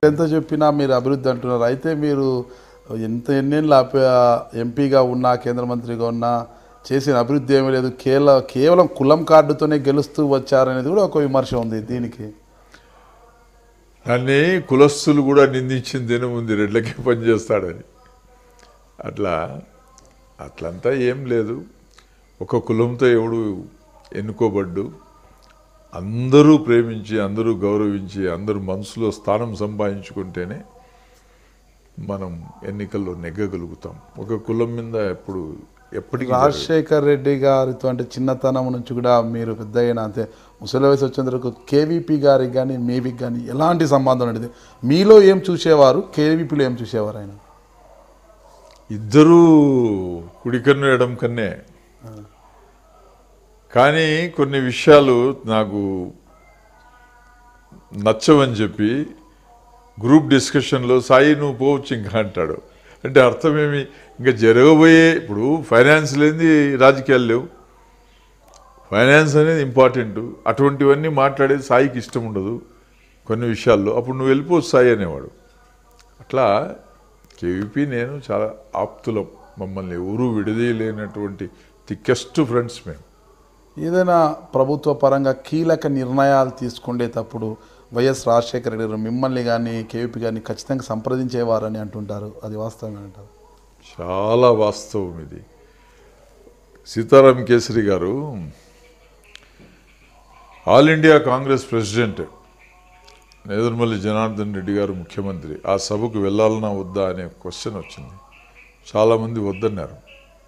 ఎంత చెప్పినా మీరు అభివృద్ధి అంటున్నారు అయితే మీరు ఎంత ఎన్నేళ్ళు ఎంపీగా ఉన్నా కేంద్ర మంత్రిగా ఉన్నా చేసిన అభివృద్ధి ఏమీ లేదు కేవల కేవలం కులం కార్డుతోనే గెలుస్తూ వచ్చారనేది కూడా ఒక విమర్శ ఉంది దీనికి నన్ను కులస్తులు కూడా నిందించింది ఏముంది రెడ్లకే పనిచేస్తాడని అట్లా అట్లంతా ఏం లేదు ఒక కులంతో ఎవడు ఎన్నుకోబడ్డు అందరూ ప్రేమించి అందరూ గౌరవించి అందరూ మనసులో స్థానం సంపాదించుకుంటేనే మనం ఎన్నికల్లో నెగ్గగలుగుతాం ఒక కులం మీద ఎప్పుడు ఎప్పటికీ జరగదు. రాజశేఖర్ రెడ్డి గారితో అంటే చిన్నతనం నుంచి కూడా మీరు పెద్ద అయిన అంతే ముసలి వయసు వచ్చేందుకు కేవీపీ గారికి కానీ మేబీకి కానీ ఎలాంటి సంబంధం ఉండేది మీలో ఏం చూసేవారు కేవీపీలో ఏం చూసేవారు ఆయన ఇద్దరూ కుడికన్ను ఎడం కన్నే కానీ కొన్ని విషయాలు నాకు నచ్చవని చెప్పి గ్రూప్ డిస్కషన్లో సాయి నువ్వు పోవచ్చు ఇంకా అంటాడు అంటే అర్థమేమి ఇంకా జరగబోయే ఇప్పుడు ఫైనాన్స్ లేని రాజకీయాలు లేవు ఫైనాన్స్ అనేది ఇంపార్టెంట్ అటువంటివన్నీ మాట్లాడేది సాయికి ఇష్టం ఉండదు కొన్ని విషయాల్లో అప్పుడు నువ్వు వెళ్ళిపోవచ్చు సాయి అనేవాడు అట్లా కేవీపీ నేను చాలా ఆప్తులం మమ్మల్ని ఎవరూ విడదీయలేనటువంటి థిక్కెస్ట్ ఫ్రెండ్స్ మేము ఏదైనా ప్రభుత్వ పరంగా కీలక నిర్ణయాలు తీసుకునేటప్పుడు వైఎస్ రాజశేఖర రెడ్డి గారు మిమ్మల్ని కానీ కేవీపీ గారిని ఖచ్చితంగా సంప్రదించేవారని అంటుంటారు అది వాస్తవమే అంటారు చాలా వాస్తవం ఇది సీతారాం కేసరి గారు all India Congress president Nedurumalli Janardhan Reddy గారు ముఖ్యమంత్రి ఆ సభకు వెళ్ళాలన్నా వద్దా అనే క్వశ్చన్ వచ్చింది చాలామంది వద్దన్నారు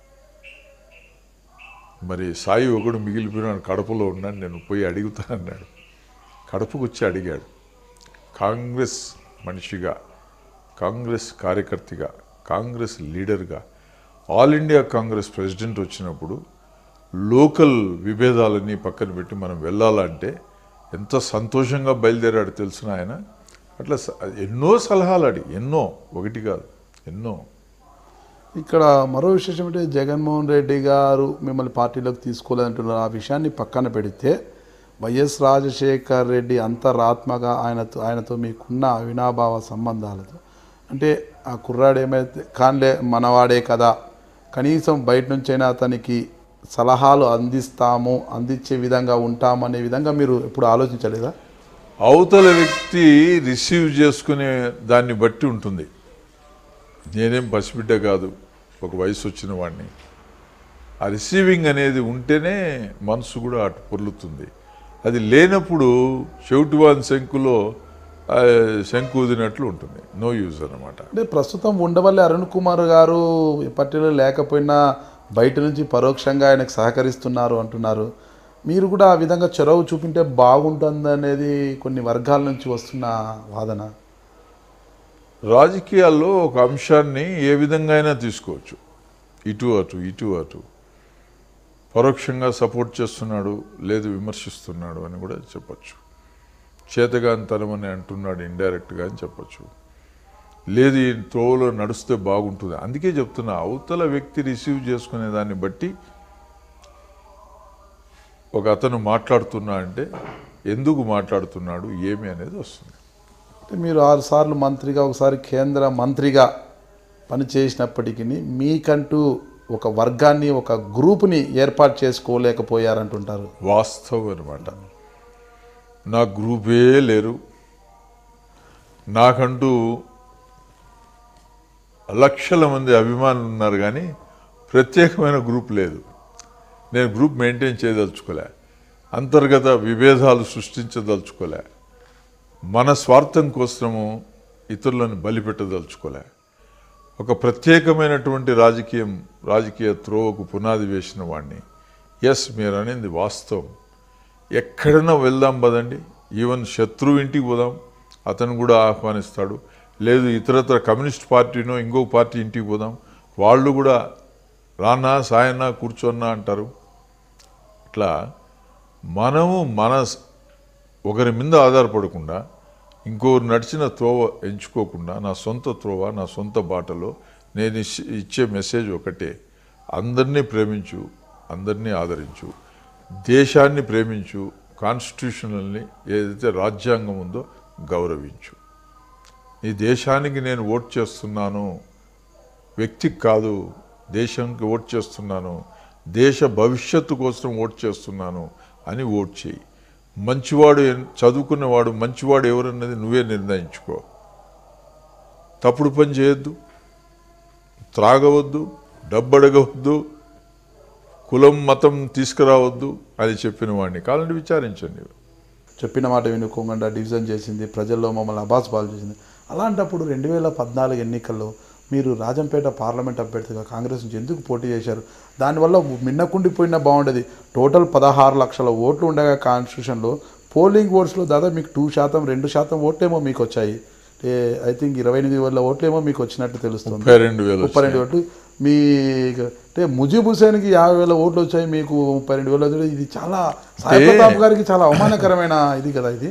మరి సాయి ఒకడు మిగిలిపోయినాడు కడపలో ఉన్నాడు నేను పోయి అడుగుతానన్నాడు కడపకు వచ్చి అడిగాడు కాంగ్రెస్ మనిషిగా కాంగ్రెస్ కార్యకర్తగా కాంగ్రెస్ లీడర్గా ఆల్ ఇండియా కాంగ్రెస్ ప్రెసిడెంట్ వచ్చినప్పుడు లోకల్ విభేదాలని పక్కన పెట్టి మనం వెళ్ళాలంటే ఎంత సంతోషంగా బయలుదేరాడు తెలుసిన ఆయన అట్లా స- ఎన్నో సలహాలు అడి ఎన్నో ఒకటి కాదు ఎన్నో ఇక్కడ మరో విశేషం ఏంటంటే జగన్మోహన్ రెడ్డి గారు మిమ్మల్ని పార్టీలోకి తీసుకోలేదంటున్నారు ఆ విషయాన్ని పక్కన పెడితే వైఎస్ రాజశేఖర్ రెడ్డి అంతరాత్మగా ఆయనతో ఆయనతో మీకున్న అవినాభావ సంబంధాలతో అంటే ఆ కుర్రాడు ఏమైతే కానిలే మనవాడే కదా కనీసం బయట నుంచైనా అతనికి సలహాలు అందిస్తాము అందించే విధంగా ఉంటామనే విధంగా మీరు ఎప్పుడు ఆలోచించలేదా అవతల వ్యక్తి రిసీవ్ చేసుకునే దాన్ని బట్టి ఉంటుంది నేనేం పసిబిడ్డ కాదు ఒక వయసు వచ్చిన వాడిని ఆ రిసీవింగ్ అనేది ఉంటేనే మనసు కూడా అటు పొర్లుతుంది అది లేనప్పుడు చెవిటివాన్ శంకులో ఆ, శంకు ఊదినట్లు ఉంటుంది నో యూజ్ అన్నమాట అంటే ప్రస్తుతం ఉండవల్లి అరుణ్ కుమార్ గారు ఈ పార్టీలో లేకపోయినా బయట నుంచి పరోక్షంగా ఆయనకు సహకరిస్తున్నారు అంటున్నారు మీరు కూడా ఆ విధంగా చొరవ చూపింటే బాగుంటుంది అనేది కొన్ని వర్గాల నుంచి వస్తున్న వాదన రాజకీయాల్లో ఒక అంశాన్ని ఏ విధంగా అయినా తీసుకోవచ్చు ఇటు అటు ఇటు అటు పరోక్షంగా సపోర్ట్ చేస్తున్నాడు లేదు విమర్శిస్తున్నాడు అని కూడా చెప్పచ్చు చేతగానితనం అని అంటున్నాడు ఇండైరెక్ట్గా అని చెప్పచ్చు లేదు ఈ త్రోవలో నడిస్తే బాగుంటుంది అందుకే చెప్తున్నా అవతల వ్యక్తి రిసీవ్ చేసుకునే దాన్ని బట్టి ఒక అతను మాట్లాడుతున్నా అంటే ఎందుకు మాట్లాడుతున్నాడు ఏమి అనేది వస్తుంది అంటే మీరు ఆరు సార్లు మంత్రిగా ఒకసారి కేంద్ర మంత్రిగా పనిచేసినప్పటికీ మీకంటూ ఒక వర్గాన్ని ఒక గ్రూప్ని ఏర్పాటు చేసుకోలేకపోయారంటుంటారు వాస్తవం అనమాట నా గ్రూపే లేరు నాకంటూ లక్షల మంది అభిమానులు ఉన్నారు కానీ ప్రత్యేకమైన గ్రూప్ లేదు నేను గ్రూప్ మెయింటైన్ చేయదలుచుకోలే అంతర్గత విభేదాలు సృష్టించదలుచుకోలే మన స్వార్థం కోసము ఇతరులను బలిపెట్టదలుచుకోలే ఒక ప్రత్యేకమైనటువంటి రాజకీయం రాజకీయ త్రోవకు పునాది వేసిన వాడిని ఎస్ మీరు అనేది వాస్తవం ఎక్కడైనా వెళ్దాం పదండి ఈవెన్ శత్రువు ఇంటికి పోదాం అతను కూడా ఆహ్వానిస్తాడు లేదు ఇతరత్ర కమ్యూనిస్ట్ పార్టీనో ఇంకో పార్టీ ఇంటికి పోదాం వాళ్ళు కూడా రానా సాయన్నా కూర్చోన్నా అంటారు ఇట్లా మనము మన స్- ఒకరి మీద ఆధారపడకుండా ఇంకోరు నడిచిన త్రోవ ఎంచుకోకుండా నా సొంత త్రోవ నా సొంత బాటలో నేను ఇచ్చే- ఇచ్చే మెసేజ్ ఒకటే అందరినీ ప్రేమించు అందరినీ ఆదరించు దేశాన్ని ప్రేమించు కాన్స్టిట్యూషనల్ని ఏదైతే రాజ్యాంగం ఉందో గౌరవించు ఈ దేశానికి నేను ఓట్ చేస్తున్నాను వ్యక్తికి కాదు దేశానికి ఓట్ చేస్తున్నాను దేశ భవిష్యత్తు కోసం ఓట్ చేస్తున్నాను అని ఓట్ చేయి మంచివాడు ఎన్- చదువుకున్నవాడు మంచివాడు ఎవరన్నది నువ్వే నిర్ణయించుకో తప్పుడు పని చేయొద్దు త్రాగవద్దు డబ్బు అడగవద్దు కులం మతం తీసుకురావద్దు అని చెప్పిన వాడిని కావాలంటే విచారించండి చెప్పిన మాట వినుకోకుండా డివిజన్ చేసింది ప్రజల్లో మమ్మల్ని అబాస్ పాలు చేసింది అలాంటప్పుడు రెండు వేల పద్నాలుగు ఎన్నికల్లో మీరు రాజంపేట పార్లమెంట్ అభ్యర్థిగా కాంగ్రెస్ నుంచి ఎందుకు పోటీ చేశారు దానివల్ల మిన్నకుండిపోయినా బాగుండేది టోటల్ పదహారు లక్షల ఓట్లు ఉండగా కాన్స్టిట్యూషన్లో పోలింగ్ ఓట్స్లో దాదాపు మీకు టూ శాతం రెండు శాతం ఓట్లేమో మీకు వచ్చాయి ఐ థింక్ ఇరవై ఎనిమిది వేల ఓట్లేమో మీకు వచ్చినట్టు తెలుస్తుంది ముప్పై రెండు వేలు ముప్పై రెండు ఓట్లు మీ అంటే ముజీబ్ హుసేన్కి యాభై వేల ఓట్లు వచ్చాయి మీకు ముప్పై రెండు వేలు వచ్చాయి ఇది చాలా సాయి ప్రతాప్ గారికి చాలా అవమానకరమైన ఇది కదా ఇది